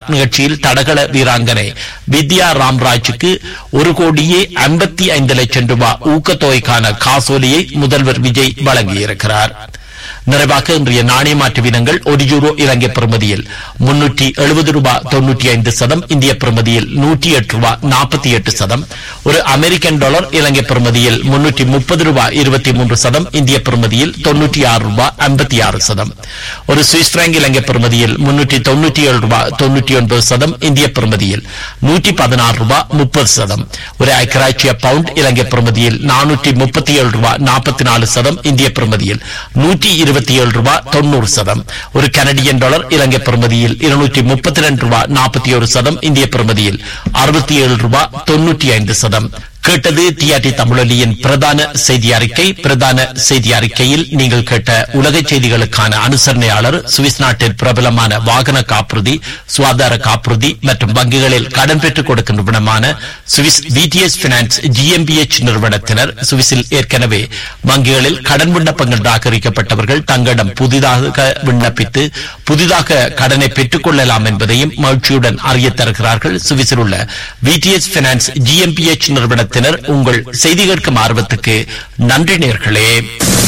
நிகழ்ச்சியில் தடகள வீராங்கனை வித்யா ராம்ராஜுக்கு ஒரு கோடியே ஐம்பத்தி ஐந்து லட்சம் ரூபாய் ஊக்கத்தொகைக்கான காசோலையை முதல்வர் விஜய் வழங்கியிருக்கிறார் நிறைவாக இன்றைய நாணய மாற்று வீதங்கள் ஒரு யூரோ இலங்கை பிரமதியில் முன்னூற்றி எழுபது ரூபாய் தொன்னூற்றி ஐந்து சதம் இந்திய பிரமதியில் நூற்றி எட்டு ரூபாய் நாற்பத்தி எட்டு சதம் ஒரு அமெரிக்கன் டாலர் இலங்கை பிரமதியில் முன்னூற்றி முப்பது ரூபாய் இருபத்தி மூன்று சதம் இந்திய பிரமதியில் தொன்னூற்றி ஆறு ரூபாய் ஐம்பத்தி ஆறு சதம் ஒரு சுவிஸ் பிராங்க் இலங்கை பிரமதியில் முன்னூற்றி தொன்னூற்றி ஏழு ரூபாய் தொன்னூற்றி ஒன்பது சதம் இந்திய பிரமதியில் நூற்றி பதினாறு ரூபாய் முப்பது சதம் ஒரு ஐக்கராட்சிய பவுண்ட் இலங்கை பிரமதியில் நானூற்றி முப்பத்தி ஏழு ரூபாய் நாற்பத்தி நாலு சதம் இந்திய பிரமதியில் நூற்றி இருபத்தி ஏழு ரூபாய் தொண்ணூறு சதம் ஒரு கனடியன் டாலர் இலங்கை பிரமதியில் இருநூற்றி முப்பத்தி ரெண்டு ரூபாய் நாற்பத்தி ஒரு சதம் இந்திய பிரமதியில் அறுபத்தி ஏழு ரூபாய் தொன்னூற்றி ஐந்து சதம் கேட்டது டிஆர்டி தமிழொலியின் பிரதான செய்தி அறிக்கை பிரதான செய்தி அறிக்கையில் நீங்கள் கேட்ட உலக செய்திகளுக்கான அனுசரணையாளர் சுவிஸ் நாட்டில் பிரபலமான வாகன காப்புறுதி சுகாதார காப்புறுதி மற்றும் வங்கிகளில் கடன் பெற்றுக் கொடுக்கும் நிறுவனமான சுவிஸ் விடிஎஸ் பினான்ஸ் ஜிஎம்பிஎச் நிறுவனத்தினர் சுவிஸில் ஏற்கனவே வங்கிகளில் கடன் விண்ணப்பங்கள் நிராகரிக்கப்பட்டவர்கள் தங்களிடம் புதிதாக விண்ணப்பித்து புதிதாக கடனை பெற்றுக் கொள்ளலாம் என்பதையும் மகிழ்ச்சியுடன் அறிய தருகிறார்கள் சுவிஸில் உள்ள விடிஎஸ் பினான்ஸ் ஜிஎம்பிஎச் நிறுவனத்தினர் உங்கள் செய்தி கேட்கும் ஆர்வத்துக்கு நன்றி நேர்களே